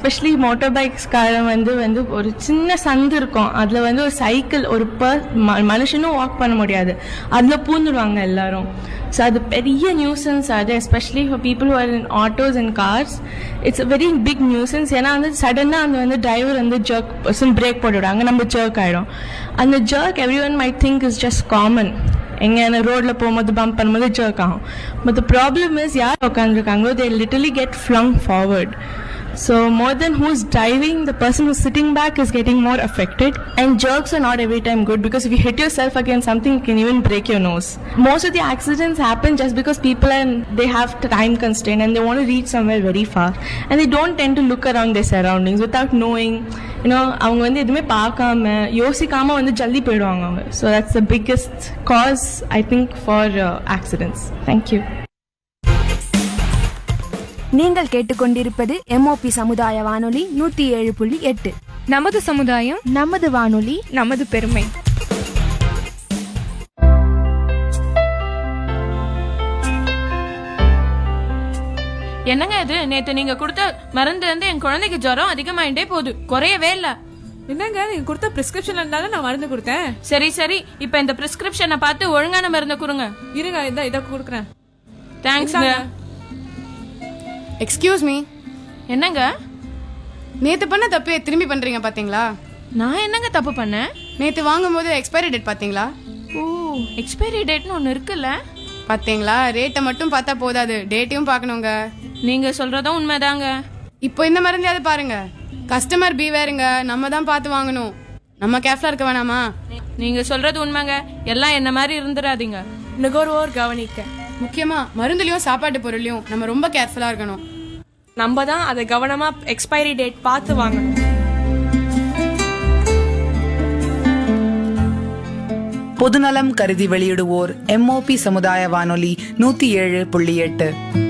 Especially motor பைக்ஸ்காரன் வந்து வந்து ஒரு சின்ன சந்து இருக்கும் அதில் வந்து ஒரு சைக்கிள் ஒரு பர் மனுஷனும் வாக் பண்ண முடியாது அதில் பூந்துடுவாங்க எல்லாரும் ஸோ அது பெரிய நியூசன்ஸ் அது especially for people are in autos and cars it's a very big nuisance ஏன்னா வந்து சடனாக அந்த வந்து டிரைவர் வந்து ஜர்க் பிரேக் போட்டுவிடுவாங்க நம்ம ஜர்க் ஆகிடும் அந்த jerk every one my think is just common எங்கே ரோட்டில் போகும்போது பம்ப் பண்ணும்போது ஜர்க் ஆகும் பட் த ப்ராப்ளம் இஸ் யார் உட்காந்துருக்காங்களோ they literally get flung forward So more than who's driving, the person who's sitting back is getting more affected. And jerks are not every time good because if you hit yourself against something, you can even break your nose. Most of the accidents happen just because people are they have time constraint and they want to reach somewhere very fast, and they don't tend to look around their surroundings without knowing. You know, அவங்க வந்து எதுவுமே பார்க்காம யோசிக்காம வந்து ஜல்தி போயிடுவாங்க அவங்க so that's the biggest cause I think for accidents thank you நீங்கள் கேட்டுக்கொண்டிருப்பது எம்ஓபி சமுதாய வானொலி நூத்தி ஏழு புள்ளி எட்டு நமது சமுதாயம் நமது வானொலி நமது பெருமை என்னங்க இது நேத்து நீங்க கொடுத்த மருந்து வந்து என் குழந்தைக்கு ஜுரம் அதிகமாயிட்டே போகுது குறையவே இல்ல என்னங்க நீங்க கொடுத்த பிரிஸ்கிரிப்ஷன் இருந்தாலும் நான் மருந்து கொடுத்தேன் சரி சரி இப்ப இந்த பிரிஸ்கிரிப்ஷனை பார்த்து ஒழுங்கான மருந்தை கொடுங்க இருங்க இந்த இதை கொடுக்குறேன் தேங்க்ஸ்ங்க எக்ஸ்கியூஸ் மீ என்னங்க நேத்து பண்ண தப்பே திரும்பி பண்றீங்க பாத்தீங்களா நான் என்னங்க தப்பு பண்ணேன் நேத்து வாங்கும்போது எக்ஸ்பைரி டேட் பாத்தீங்களா ஓ எக்ஸ்பைரி டேட்னு ஒன்னு இருக்குல்ல பாத்தீங்களா ரேட்டை மட்டும் பார்த்தா போதாது டேட்டையும் பார்க்கணுங்க நீங்க சொல்றதும் உண்மைதாங்க இப்போ இந்த மருந்தையாவது பாருங்க கஸ்டமர் பீவேருங்க நம்ம தான் பார்த்து வாங்கணும் நம்ம கேர்ஃபுல்லா இருக்க வேணாமா நீங்க சொல்றது உண்மைங்க எல்லாம் என்ன மாதிரி இருந்துடாதீங்க நுகர்வோர் கவனிக்க முக்கியமா மருந்துலயும் சாப்பாட்டு பொருளையும் நம்ம ரொம்ப கேர்ஃபுல்லா இருக்கணும் நம்ம தான் அதை கவனமா எக்ஸ்பைரி டேட் பார்த்து வாங்கணும் பொதுநலம் கருதி வெளியிடுவோர் எம்ஓபி சமுதாய வானொலி நூத்தி ஏழு புள்ளி எட்டு